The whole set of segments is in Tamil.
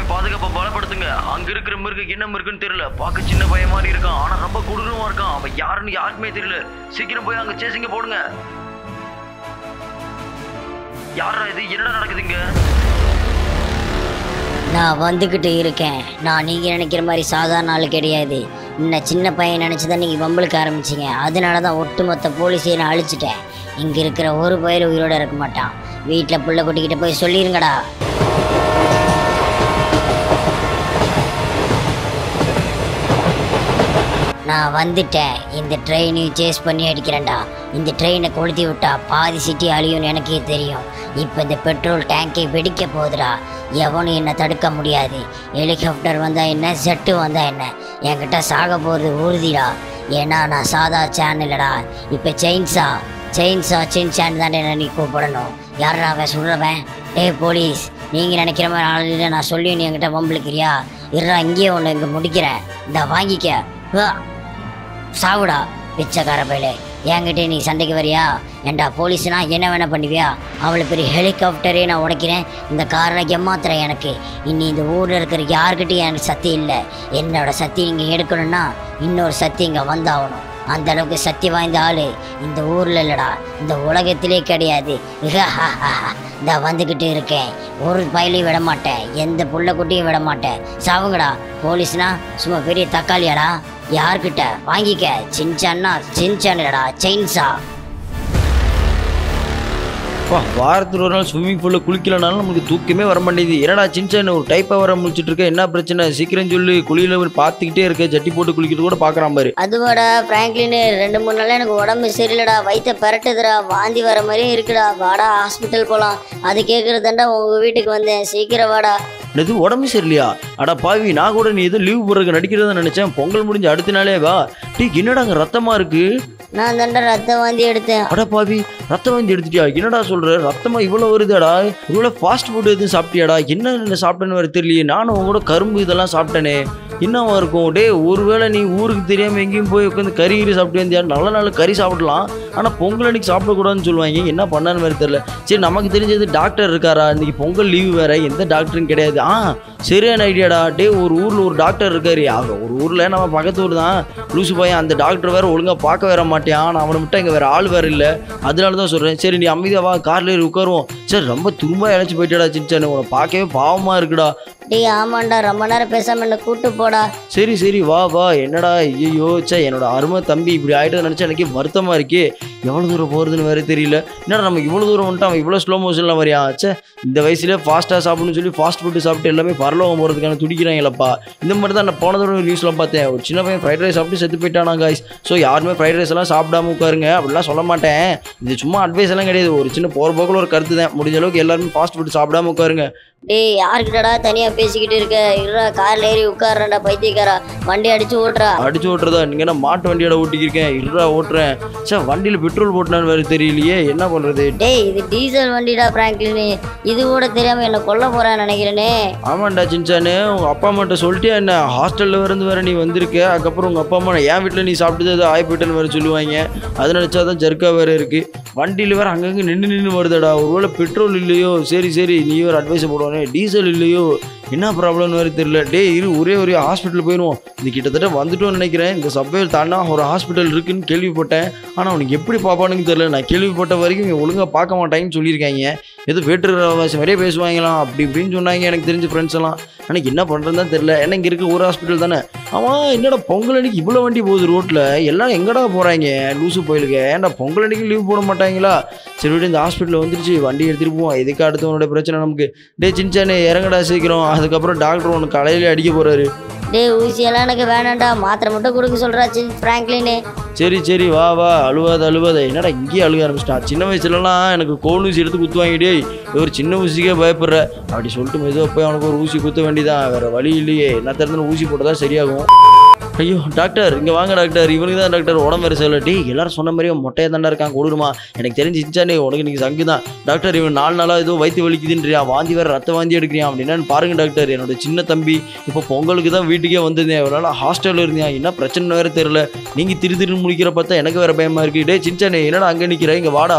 எல்லாருமே பாதுகாப்பை பலப்படுத்துங்க அங்க இருக்கிற மிருகம் என்ன மிருகன்னு தெரியல பார்க்க சின்ன பையன் மாதிரி இருக்கான் ஆனா ரொம்ப கொடூரமா இருக்கான் அவன் யாருன்னு யாருக்குமே தெரியல சீக்கிரம் போய் அங்க சேசிங்க போடுங்க யாரா இது என்னடா நடக்குதுங்க நான் வந்துக்கிட்டு இருக்கேன் நான் நீங்கள் நினைக்கிற மாதிரி சாதாரண ஆள் கிடையாது இன்னும் சின்ன பையன் நினச்சி தான் நீங்கள் வம்பளுக்கு ஆரம்பிச்சிங்க அதனால தான் ஒட்டுமொத்த போலீஸையும் நான் அழிச்சிட்டேன் இங்கே இருக்கிற ஒரு பயிர் உயிரோட இருக்க மாட்டான் வீட்டில் புள்ள குட்டிக்கிட்ட போய் சொல்லிருங்கடா நான் வந்துட்டேன் இந்த ட்ரெயினையும் சேஸ் பண்ணி அடிக்கிறேன்டா இந்த ட்ரெயினை கொளுத்தி விட்டா பாதி சிட்டி அழியும்னு எனக்கே தெரியும் இப்போ இந்த பெட்ரோல் டேங்கை வெடிக்க போகுதுடா எவனும் என்னை தடுக்க முடியாது ஹெலிகாப்டர் வந்தால் என்ன செட்டு வந்தால் என்ன என்கிட்ட சாக போகிறது உறுதிடா ஏன்னா நான் சாதா சேனலடா இப்போ செயின்ஸா செயின்ஸா செயின் சேன் தானே நீ கூப்பிடணும் யாரா அவன் சொல்கிறவன் டேய் போலீஸ் நீங்கள் நினைக்கிற மாதிரி ஆளுநர் நான் சொல்லி நீ என்கிட்ட வம்பளுக்கிறியா இருடா இங்கேயே ஒன்று இங்கே முடிக்கிறேன் இந்த வாங்கிக்க வா. சாவுடா பிச்சைக்கார பையலே என்கிட்ட நீ சண்டைக்கு வரியா ஏண்டா போலீஸ்னா என்ன வேணா பண்ணுவியா அவ்வளோ பெரிய ஹெலிகாப்டரே நான் உடைக்கிறேன் இந்த காரை ஏமாத்துறேன் எனக்கு இனி இந்த ஊரில் இருக்கிற யார்கிட்டயும் எனக்கு சக்தி இல்லை என்னோட சக்தி இங்கே எடுக்கணும்னா இன்னொரு சக்தி இங்கே வந்தாகணும் அந்த அளவுக்கு சக்தி வாய்ந்த ஆளு இந்த ஊர்ல இல்லடா இந்த உலகத்திலே கிடையாது இந்த வந்துக்கிட்டு இருக்கேன் ஒரு பயிலையும் விட மாட்டேன் எந்த புள்ள குட்டியும் விட மாட்டேன் சாவுங்கடா போலீஸ்னா சும்மா பெரிய தக்காளியாடா யார்கிட்ட வாங்கிக்க சின்சான்னா சின்சான்டா செயின்ஸா அப்பா வாரத்தில் ஒரு நாள் ஸ்விம்மிங் பூலில் குளிக்கலனாலும் நமக்கு தூக்கமே வர மாட்டேங்குது என்னடா சின்ன ஒரு டைப்பாக வர முடிச்சிட்டு இருக்க என்ன பிரச்சனை சீக்கிரம் சொல்லி குளியில பார்த்துக்கிட்டே இருக்க ஜட்டி போட்டு குளிக்கிறது கூட பார்க்குறான் பாரு அதுவாடா பிராங்க்லின் ரெண்டு மூணு நாள் எனக்கு உடம்பு சரியில்லடா வயிற்ற பரட்டுதுடா வாந்தி வர மாதிரியும் இருக்குடா வாடா ஹாஸ்பிட்டல் போகலாம் அது கேட்குறதாண்டா உங்கள் வீட்டுக்கு வந்தேன் சீக்கிரம் வாடா எது உடம்பு சரியில்லையா அடா பாவி நான் கூட நீ ஏதோ லீவ் போடுறதுக்கு நடிக்கிறதா நினைச்சேன் பொங்கல் முடிஞ்ச அடுத்த நாளே வா டீ என்னடா அங்கே ரத்தமா இருக்கு நான் தாண்டா ரத்த வாந்தி எடுத்தேன் அட பாவி ரத்தம் வாந்தி எடுத்துட்டியா என்னடா சொல்ற ரத்தமா இவ்வளோ வருதாடா இவ்வளோ ஃபாஸ்ட் ஃபுட் எதுவும் சாப்பிட்டியாடா என்ன என்ன சாப்பிட்டேன்னு வேற தெரியலையே நானும் உன் கூட கரும்பு இதெல்லாம் சாப்பிட்டேனே என்னவா இருக்கும் டே ஒருவேளை நீ ஊருக்கு தெரியாம எங்கேயும் போய் உட்காந்து கறி கறி சாப்பிட்டு வந்தியா நல்ல நாள் கறி சாப்பிடலாம் ஆனா பொங்கல் அன்னைக்கு சாப்பிடக்கூடாதுன்னு சொல்லுவாங்க என்ன பண்ணான்னு வேற தெரியல சரி நமக்கு தெரிஞ்சது டாக்டர் இருக்காரா இன்னைக்கு பொங்கல் லீவு வேற எந்த டாக்டரும் கிடையாது ஆ சரியான ஐடியாடா டே ஒரு ஊர்ல ஒரு டாக்டர் இருக்காரு ஆக ஒரு ஊர்ல நம்ம பக்கத்து ஊர் தான் லூசு பையன் அந்த டாக்டர் வேற ஒழுங்கா பார்க்க வேற மாட்டேன் நான் அவனை விட்டா இங்க வேற ஆள் வேற இல்ல அதனால தான் சொல்றேன் சரி நீ அமைதியா வா கார்ல ஏறி உட்காருவோம் சரி ரொம்ப துரும்பா இழைச்சி போயிட்டாடா சின்ன உன்னை பார்க்கவே பாவமா இருக்குடா டேய் ஆமாண்டா ரொம்ப நேரம் பேசாம என்ன கூட்டு போடா சரி சரி வா வா என்னடா ஐயோ ச்சே என்னோட அருமை தம்பி இப்படி ஆகிட்டு நினச்சா எனக்கு வருத்தமா இருக்கே எவ்வளோ தூரம் போகிறதுன்னு வேற தெரியல என்னடா நம்ம இவ்வளோ தூரம் வந்துட்டு அவன் இவ்வளோ ஸ்லோ மோஷன்லாம் வரியா ச்சே இந்த வயசுல ஃபாஸ்ட்டாக சாப்பிடணும்னு சொல்லி ஃபாஸ்ட் ஃபுட்டு சாப்பிட்டு எல்லாமே பரலோகம் போகிறதுக்கான துடிக்கிறாங்களப்பா இந்த மாதிரி தான் நான் போன தடவை நியூஸ்லாம் பார்த்தேன் ஒரு சின்ன பையன் ஃப்ரைட் ரைஸ் சாப்பிட்டு செத்து போயிட்டானா காய்ஸ் ஸோ யாருமே ஃப்ரைட் ரைஸ் எல்லாம் சாப்பிடாம உட்காருங்க அப்படிலாம் சொல்ல மாட்டேன் இது சும்மா அட்வைஸ் எல்லாம் கிடையாது ஒரு சின்ன போகிற போக்கில் ஒரு கருத்து தான் முடிஞ்ச அளவுக்கு எல்லாருமே ஃபாஸ்ட் ஃபுட் சாப்பிடாம உட்காருங்க டேய் யாருக்கிட்டடா தனியா பேசிக்கிட்டு இருக்க இருடா கார்ல ஏறி உட்கார்றேன்டா பைத்தியக்காரா வண்டி அடிச்சு ஓட்டுறா அடிச்சு ஓட்டுறதா நீங்க என்ன மாட்டு வண்டியோட ஓட்டிக்கிருக்கேன் இருடா ஓட்டுறேன் சார் வண்டியில் பெட்ரோல் போட்டினான்னு வேறு தெரியலையே என்ன பண்ணுறது டேய் இது டீசல் வண்டிடா பிராங்க்லின் இது கூட தெரியாம என்ன கொல்ல போறான்னு நினைக்கிறேனே ஆமாண்டா சின்சானு உங்கள் அப்பா அம்மாட்ட சொல்லிட்டியா என்ன ஹாஸ்டலில் இருந்து வேறு நீ வந்திருக்க அதுக்கப்புறம் உங்கள் அப்பா அம்மா என் வீட்டில் நீ சாப்பிட்டது அது ஆய் போயிட்டேன்னு வேறு சொல்லுவாங்க அதை நினச்சா தான் ஜர்க்கா வேறு இருக்குது வண்டியில் வேறு அங்கங்கே நின்று நின்று வருதுடா ஒருவேளை பெட்ரோல் இல்லையோ சரி சரி நீ ஒரு அட்வைஸ் போடுவானே டீசல் இல்லையோ என்ன ப்ராப்ளம்னு வேறு தெரியல டேய் இரு ஒரே ஒரே ஹாஸ்பிட்டல் போயிடுவோம் இது கிட்டத்தட்ட வந்துட்டோம்னு நினைக்கிறேன் இந்த சப்வேல் தாண்டா ஒரு ஹாஸ்பிட்டல் இருக்குன்னு கேள்விப்பட்டேன் ஆனால் அவனுக்கு எப்படி பார்ப்பானுன்னு தெரியல நான் கேள்விப்பட்ட வரைக்கும் இவங்க ஒழுங்காக பார்க்க மாட்டாங்கன்னு சொல்லியிருக்காங்க ஏதோ வேற்று நிறைய பேசுவாங்களாம் அப்படி இப்படின்னு சொன்னாங்க எனக்கு தெரிஞ்ச ஃப்ரெண்ட்ஸ் எல்லாம் எனக்கு என்ன பண்ணுறதுன்னு தான் தெரியல ஏன்னா இங்கே இருக்க ஒரு ஹாஸ்பிட்டல் தானே அவன் என்னடா பொங்கல் அன்னைக்கு இவ்வளோ வண்டி போகுது ரோட்டில் எல்லாம் எங்கடா போகிறாங்க லூசு போயிலுக்கு ஏன்டா பொங்கல் அன்னைக்கு லீவ் போட மாட்டாங்களா சரி விட்டு இந்த ஹாஸ்பிட்டலில் வந்துருச்சு வண்டி எடுத்துகிட்டு போவோம் இதுக்கு அடுத்தவனோட பிரச்சனை நமக்கு டே சின்சானே இறங்கடா சீக்கிரம் அதுக்கப்புறம் டாக்டர் ஒன்று கடையிலே அடிக்க போகிறாரு டேய் ஊசியெல்லாம் எனக்கு வேணாம்டா மாத்திரை மட்டும் கொடுக்க சொல்றா சின் பிராங்க்லின் சரி சரி வா வா அழுவாத அழுவாத என்னடா இங்கேயே அழுக ஆரம்பிச்சிட்டான் சின்ன வயசுலலாம் எனக்கு கோல் ஊசி எடுத்து குத்துவாங்க டேய் ஒரு சின்ன ஊசிக்கே பயப்படுற அப்படி சொல்லிட்டு மெதுவாக போய் அவனுக்கு ஒரு ஊசி குத்த வேண்டியதான் வேற வழி இல்லையே என்ன திறந்து ஊசி போட்டதா சரியாகும் ஐயோ டாக்டர் இங்கே வாங்க டாக்டர் இவனுக்கு தான் டாக்டர் உடம்பு வேறு சரியில்லை டேய் எல்லாரும் சொன்ன மாதிரியே மொட்டையாக தாண்டா இருக்கான் கொடுமா எனக்கு தெரிஞ்சு இன்ச்சானே உனக்கு நீங்கள் சங்கு தான் டாக்டர் இவன் நாலு நாளாக ஏதோ வயிற்று வலிக்குதுன்றியா வாந்தி வேறு ரத்த வாந்தி எடுக்கிறியா அப்படின்னா பாருங்க டாக்டர் என்னோட சின்ன தம்பி இப்போ பொங்கலுக்கு தான் வீட்டுக்கே வந்திருந்தேன் இவரால் ஹாஸ்டலில் இருந்தியா என்ன பிரச்சனை வேறு தெரியல நீங்கள் திரு திரு முடிக்கிற பார்த்தா எனக்கு வேறு பயமாக இருக்குது டேய் சின்சானே என்னடா அங்கே நிற்கிற இங்கே வாடா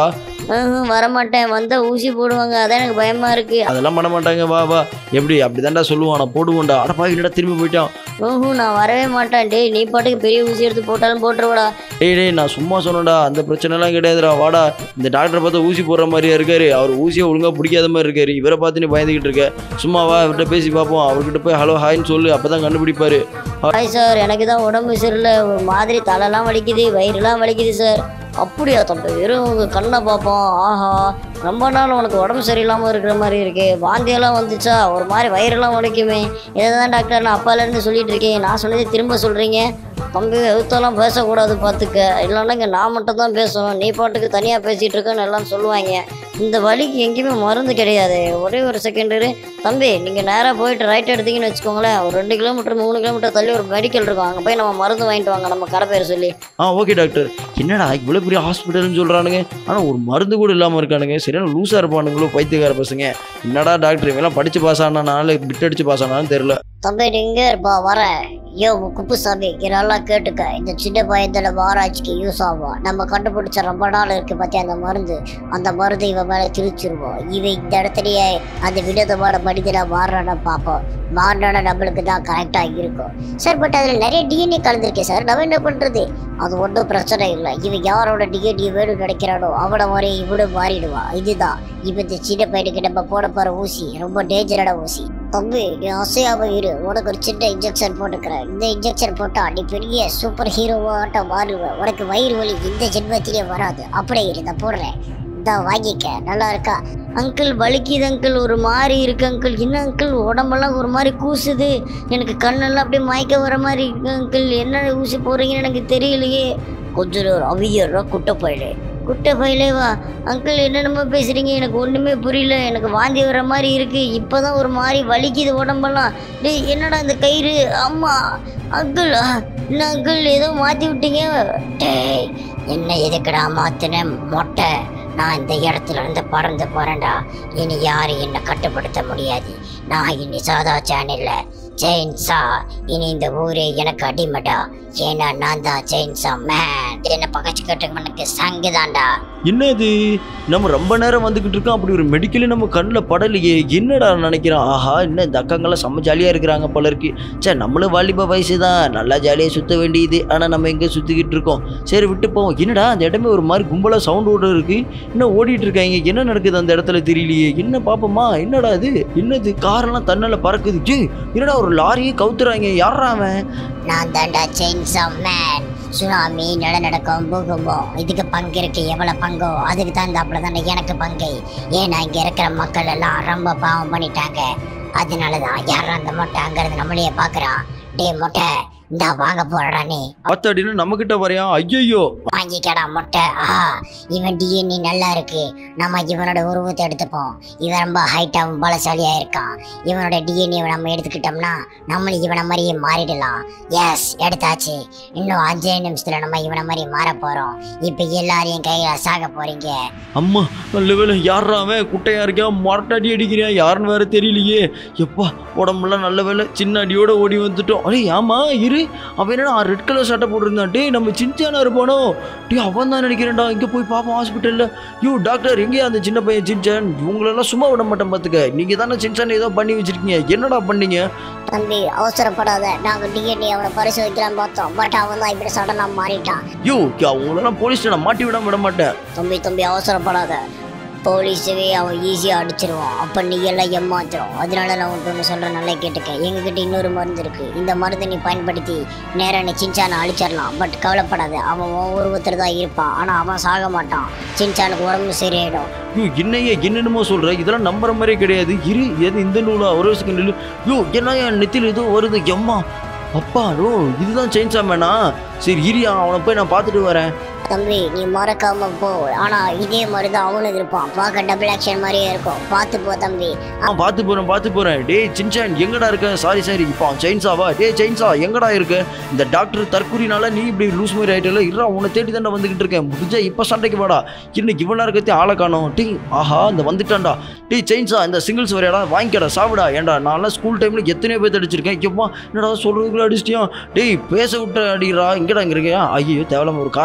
ம்ஹும், வரமாட்டேன் வந்தால் ஊசி போடுவாங்க அதான் எனக்கு பயமாக இருக்குது அதெல்லாம் பண்ண மாட்டாங்க வா வா எப்படி அப்படிதான்டா சொல்லுவான் நான் போடுவோம்டா அட பாவி என்னடா திரும்பி போயிட்டான் ஓஹோ நான் வரவே மாட்டேன் டேய் நீ பாட்டுக்கு பெரிய ஊசி எடுத்து போட்டாலும் போட்டுருவடா டேய் டேய் நான் சும்மா சொன்னேன்டா அந்த பிரச்சனைலாம் கிடையாதுடா வாடா இந்த டாக்டரை பார்த்தா ஊசி போடுற மாதிரியா இருக்காரு அவர் ஊசியை ஒழுங்கா பிடிக்காத மாதிரி இருக்காரு இவரை பார்த்து நீ பயந்துகிட்டு இருக்க சும்மா வா இவர்கிட்ட பேசி பார்ப்போம் அவர்கிட்ட போய் ஹலோ ஹாய்ன்னு சொல்லு அப்பதான் கண்டுபிடிப்பாரு ஹாய் சார் எனக்கு தான் உடம்பு சரியில்லை ஒரு மாதிரி தலைலாம் வலிக்குது வயிறுலாம் வலிக்குது சார் அப்படியா தம்பி வெறும் உங்கள் கண்ணை பார்ப்போம் ஆஹா ரொம்ப நாள் உனக்கு உடம்பு சரியில்லாமல் இருக்கிற மாதிரி இருக்கு வாந்தியெல்லாம் வந்துச்சா ஒரு மாதிரி வயிறெல்லாம் வலிக்குமே இதை தான் டாக்டர் நான் அப்பாலேருந்து சொல்லிட்டு இருக்கேன் நான் சொன்னதை திரும்ப சொல்கிறீங்க தம்பி எழுத்தெல்லாம் பேசக்கூடாது பார்த்துக்க இல்லைன்னா இங்கே நான் மட்டும் தான் பேசணும் நீ பாட்டுக்கு தனியாக பேசிகிட்டு இருக்கேன்னு எல்லாம் சொல்லுவாங்க இந்த வலிக்கு எங்கேயுமே மருந்து கிடையாது ஒரே ஒரு செகண்டரு தம்பி நீங்கள் நேராக போயிட்டு ரைட் எடுத்தீங்கன்னு வச்சுக்கோங்களேன் ஒரு ரெண்டு கிலோமீட்டர் மூணு கிலோமீட்டர் தள்ளி ஒரு மெடிக்கல் இருக்கும் அங்கே போய் நம்ம மருந்து வாங்கிட்டு வாங்க நம்ம கடை பேர் சொல்லி ஆ ஓகே டாக்டர் என்னடா இவ்வளோ பெரிய ஹாஸ்பிட்டல்னு சொல்கிறானுங்க ஆனால் ஒரு மருந்து கூட இல்லாமல் இருக்கானுங்க சரியான லூஸாக இருப்பானுங்களோ பைத்தியக்கார பசங்க என்னடா டாக்டர் இவெல்லாம் படித்து பாஸ் ஆனானால பிட் அடிச்சு பாஸ் ஆனாலும் தெரில தம்பி நீங்க இருப்பா வரேன் யோ குப்புசாமி இங்க நல்லா கேட்டுக்க இந்த சின்ன பயத்துல ஆராய்ச்சிக்கு யூஸ் ஆகும் நம்ம கண்டுபிடிச்ச ரொம்ப நாள் இருக்கு பத்தியா அந்த மருந்து அந்த மருந்து இவன் மேல திரிச்சிருவோம் இவன் இந்த இடத்துலயே அந்த வினோதமான மனிதனா மாறுறான பார்ப்போம் மாறினா நம்மளுக்கு தான் கரெக்டா இருக்கும் சார் பட் அதுல நிறைய டிஎன்ஏ கலந்துருக்கேன் சார் நம்ம என்ன பண்றது அது ஒன்றும் பிரச்சனை இல்லை இவன் யாரோட டிஎன்ஏ வேணும் நினைக்கிறானோ அவனை மாதிரி இவனும் மாறிடுவான் இதுதான் இவன் இந்த சின்ன பையனுக்கு நம்ம போட போற ஊசி ரொம்ப டேஞ்சரான ஊசி தம்பி நீ அசையாம இரு உனக்கு ஒரு சின்ன இன்ஜெக்ஷன் போட்டுக்கிறேன் இந்த இன்ஜெக்ஷன் போட்டா நீ பெரிய சூப்பர் ஹீரோவாட்ட மாறுவ உனக்கு வயிறு வலி இந்த ஜென்மத்திலே வராது அப்படியே இரு நான் போடுறேன் இந்த வாங்கிக்க நல்லா இருக்கா அங்கிள் வலிக்குது அங்கிள் ஒரு மாதிரி இருக்கு அங்கிள் என்ன அங்கிள் உடம்பெல்லாம் ஒரு மாதிரி கூசுது எனக்கு கண்ணெல்லாம் அப்படியே மயக்க வர மாதிரி இருக்கு அங்கிள் என்ன ஊசி போடுறீங்கன்னு எனக்கு தெரியலையே கொஞ்ச நேரம் அவியறா குட்டை போயிடு குட்டை பயிலேவா அங்கிள் என்னென்னமோ பேசுறீங்க எனக்கு ஒன்றுமே புரியல எனக்கு வாந்தி வர மாதிரி இருக்கு இப்போதான் ஒரு மாதிரி வலிக்குது உடம்பெல்லாம் டேய் என்னடா இந்த கயிறு அம்மா அங்கிள் ஆ, என்ன அங்கிள் ஏதோ மாற்றி விட்டீங்க டேய் என்ன எதுக்குடா மாத்தின மொட்டை நான் இந்த இடத்துல இருந்து பறந்து போறேன்டா இனி யாரும் என்னை கட்டுப்படுத்த முடியாது நான் இனி சாதா சேனல்ல செயின்சா இனி இந்த ஊரே எனக்கு அடிமடா ஏன்னா நான் தான் செயின்சா மேன் என்ன பகச்சுக்கிட்டு எனக்கு சங்குதான்டா என்ன இது நம்ம ரொம்ப நேரம் வந்துக்கிட்டு இருக்கோம் அப்படி ஒரு மெடிக்கலே நம்ம கண்ணில் படலையே என்னடா நினைக்கிறோம் ஆஹா இன்னும் இந்த அக்காங்கெல்லாம் செம்ம ஜாலியாக இருக்கிறாங்க போல இருக்கு சே நம்மளும் வாலிப வயசு தான் நல்லா ஜாலியாக சுற்ற வேண்டியது ஆனால் நம்ம எங்கே சுற்றிக்கிட்டு இருக்கோம் சரி விட்டு போவோம் என்னடா அந்த இடமே ஒரு மாதிரி கும்பலாக சவுண்ட் ஓட இருக்கு இன்னும் ஓடிட்டு இருக்காங்க என்ன நடக்குது அந்த இடத்துல தெரியலையே என்ன பாப்போமா என்னடா இது என்னது காரெல்லாம் தன்னால பறக்குது ஜி என்னடா ஒரு லாரியே கவுத்துறாங்க யாரா அவன் நான் தாண்டா செயின்சா மேன் சுனாமி நிலநடுக்கம் பூகம்பம் இதுக்கு பங்கு இருக்கு எவ்வளவு பங்கோ அதுக்கு தகுந்தாப்புல தானே எனக்கு பங்கு ஏன்னா இங்க இருக்கிற மக்கள் எல்லாம் ரொம்ப பாவம் பண்ணிட்டாங்க அதனாலதான் யாரும் அந்த மொட்டை அங்கிருந்து நம்மளையே பாக்குறான் டே மொட்டை இந்தா வாங்க போறடா நீ ஆத்தாடின்னு நம்மக்கிட்ட வரையான் ஐயையோ வாங்கிக்கடா மொட்டை ஆ இவன் டிஎன்ஏ நல்லா இருக்கு நம்ம இவனோட உருவத்தை எடுத்துப்போம் இவன் ரொம்ப ஹைட்டாகவும் பலசாலியா இருக்கான் இவனோட டிஎன்ஏ நம்ம எடுத்துக்கிட்டோம்னா நம்மளும் இவனை மாதிரியே மாறிடலாம் எஸ் எடுத்தாச்சு இன்னும் அஞ்சே நிமிஷத்துல நம்ம இவனை மாதிரி மாற போறோம் இப்ப எல்லாரையும் கையில சாக போறீங்க அம்மா நல்ல வேலை யாரா அவன் குட்டையா இருக்கான் மரட்டாடி அடிக்கிறான் யாருன்னு வேற தெரியலையே எப்பா உடம்புலாம் நல்ல வேலை சின்ன அடியோட ஓடி வந்துட்டோம் அடே ஆமா இரு அவன் என்னடா ரெட் கலர் சட்டை போட்டிருந்தான் டேய் நம்ம சின்சானா இருப்பானோ டேய் அவன் தான் நினைக்கிறேன்டா இங்க போய் பார்ப்போம் ஹாஸ்பிட்டல்ல யோ டாக்டர் எங்கேயா அந்த சின்ன பையன் சின்சான் இவங்களெல்லாம் சும்மா விட மாட்டேன் பார்த்துக்க நீங்க தானே சின்சான் ஏதோ பண்ணி வச்சிருக்கீங்க என்னடா பண்ணீங்க தம்பி அவசரப்படாத நாங்க டிஎன்ஏ அவனை பரிசோதிக்கலாம் பார்த்தோம் பட் அவன் தான் இப்படி சடனா மாறிட்டான் யோ அவங்களெல்லாம் போலீஸ் நான் மாட்டி விடாம விட மாட்டேன் தம்பி தம்பி அவசரப்படாத போலீஸவே அவன் ஈஸியாக அடிச்சிருவான் அப்போ நீ எல்லாம் ஏமாத்திரும் அதனால நான் உனக்கு ஒன்று சொல்கிறேன் நல்லா கேட்டுக்க எங்ககிட்ட இன்னொரு மருந்து இருக்குது இந்த மருந்தை நீ பயன்படுத்தி நேராக நீ சின்சானை அழிச்சிடலாம் பட் கவலைப்படாத அவன் உன் உருவத்தில் தான் இருப்பான் ஆனால் அவன் சாக மாட்டான் சின்சானுக்கு உடம்பு சரியாயிடும் யோ என்னையே என்னென்னமோ சொல்ற இதெல்லாம் நம்புற மாதிரியே கிடையாது இரு எது இந்த நூலா ஒரு செகண்ட் நில்லு யோ என்ன என் நெத்தியில் ஏதோ வருது எம்மா அப்பா ஓ இதுதான் சேஞ்ச் ஆமேனா சரி இரியா அவனை போய் நான் பார்த்துட்டு வரேன் தம்பி நீ மறக்காம போ ஆனால் இதே மாதிரி தான் அவனும் இருப்பான் பார்க்க டபுள் ஆக்ஷன் மாதிரியே இருக்கும் பார்த்து போ தம்பி ஆ பார்த்து போறேன் பார்த்து போறேன் டேய் சின்சான் எங்கடா இருக்க சாரி சாரி இப்போ அவன் செயின்ஸாவா டேய் செயின்ஸா எங்கடா இருக்க இந்த டாக்டர் தற்கூரினால நீ இப்படி லூஸ் மாதிரி ஆயிட்டல இருடா உன்னை தேடி தானே வந்துகிட்டு இருக்கேன் முடிஞ்சா இப்போ சண்டைக்கு வாடா இன்னைக்கு இவ்வளோ இருக்கத்தி ஆளை காணோம் டேய் ஆஹா இந்த வந்துட்டான்டா டேய் செயின்ஸா இந்த சிங்கிள்ஸ் வரையாடா வாங்கிக்கடா சாப்பிடா ஏன்டா நான்லாம் ஸ்கூல் டைம்ல எத்தனையோ பேர் அடிச்சிருக்கேன் எப்பா என்னடா சொல்றதுக்குள்ள அடிச்சிட்டியா டேய் பேச விட்டு அடிக்கிறா இங்கடா இங்க இருக்கியா ஐயோ தேவலாம ஒரு காரை வேற போட்டு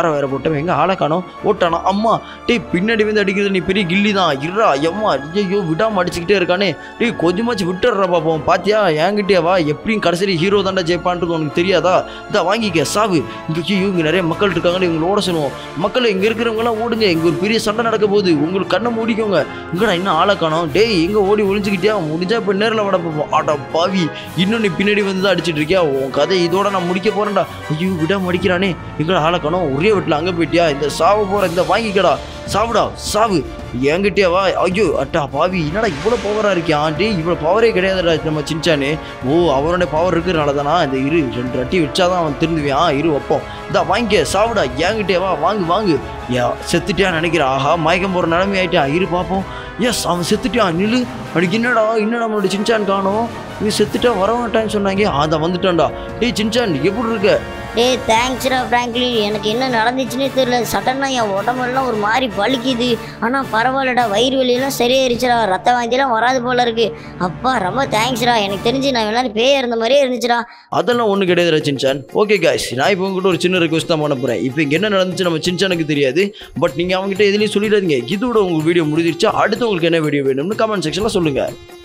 ஓட்டவன் எங்க ஆளை காணோம் ஓட்டானா அம்மா டேய் பின்னாடி வந்து அடிக்கிறது நீ பெரிய கில்லி தான் இருறா எம்மா ஐயோ விடாம அடிச்சுக்கிட்டே இருக்கானே டேய் கொஞ்சமாச்சு விட்டுடுறா பாப்போம் பாத்தியா என்கிட்டயே வா எப்படியும் கடைசியில் ஹீரோ தாண்டா ஜெயிப்பான்றது உனக்கு தெரியாதா இதா வாங்கிக்க சாவு இங்க ஐயோ இங்க நிறைய மக்கள் இருக்காங்கன்னு இவங்களை ஓட சொல்லுவோம் மக்கள் இங்க இருக்கிறவங்கலாம் ஓடுங்க இங்க ஒரு பெரிய சண்டை நடக்க போகுது உங்களுக்கு கண்ணை மூடிக்கோங்க இங்கடா இன்னும் ஆளை காணோம் டேய் எங்க ஓடி ஒளிஞ்சுக்கிட்டியா முடிஞ்சா இப்ப நேரில் விட பார்ப்போம் ஆட்டா பாவி இன்னும் நீ பின்னாடி வந்து தான் அடிச்சிட்டு இருக்கியா உன் கதை இதோட நான் முடிக்க போறேன்டா ஐயோ விடாம அடிக்கிறானே எங்கடா ஆளை காணோம் ஒரே வீட்டில் அங்கே போயிட்டியா இந்த சாவு போற இந்த வாங்கிக்கடா சாவுடா சாவு என்கிட்டயே வா ஐயோ அட்டா பாவி என்னடா இவ்வளோ பவராக இருக்கியான் டேய் இவ்வளோ பவரே கிடையாதுடா நம்ம சின்சானு ஓ அவனோட பவர் இருக்கிறனால தானா இந்த இரு ரெண்டு அட்டி வச்சாதான் அவன் திருந்துவியான் இரு வைப்போம் இதா வாங்கிக்க சாவுடா என்கிட்டயே வா வாங்கு வாங்கு ஏ செத்துட்டியா நினைக்கிறேன் ஆஹா மயக்கம் போகிற நிலைமை ஆயிட்டா இரு பார்ப்போம் எஸ் அவன் செத்துட்டான் நில்லு அடிக்கு என்னடா இன்னும் நம்மளோட சின்சான் காணோம் இவன் செத்துட்டா வர மாட்டான்னு சொன்னாங்க அதான் வந்துட்டான்டா டேய் சின்சான் எப்படி இருக்க டேய் தேங்க்ஸ்டா ஃப்ராங்க்லின் எனக்கு என்ன நடந்துச்சுன்னே தெரியல சடனாக என் உடம்பெல்லாம் ஒரு மாதிரி வலிக்குது ஆனால் பரவாயில்லடா வயிறு வலியெல்லாம் சரியாயிருச்சுடா ரத்த வாந்தியெல்லாம் வராது போல இருக்கு அப்பா ரொம்ப தேங்க்ஸ்டா எனக்கு தெரிஞ்சு நான் எல்லாரும் பேய் இருந்த மாதிரியே இருந்துச்சுடா அதெல்லாம் ஒன்றும் கிடையாது சின்சான் ஓகே காய்ஸ் நான் இப்போ உங்ககிட்ட ஒரு சின்ன ரெக்வஸ்ட் தான் பண்ண போகிறேன் இப்போ இங்கே என்ன நடந்துச்சு நம்ம சின்சானுக்கு தெரியாது பட் நீங்கள் அவங்ககிட்ட எதுலேயும் சொல்லிடாதீங்க இதோட உங்கள் வீடியோ முடிஞ்சிருச்சா அடுத்து உங்களுக்கு என்ன வீடியோ வேணும்னு கமெண்ட் செக்ஷனில் சொல்லுங்கள்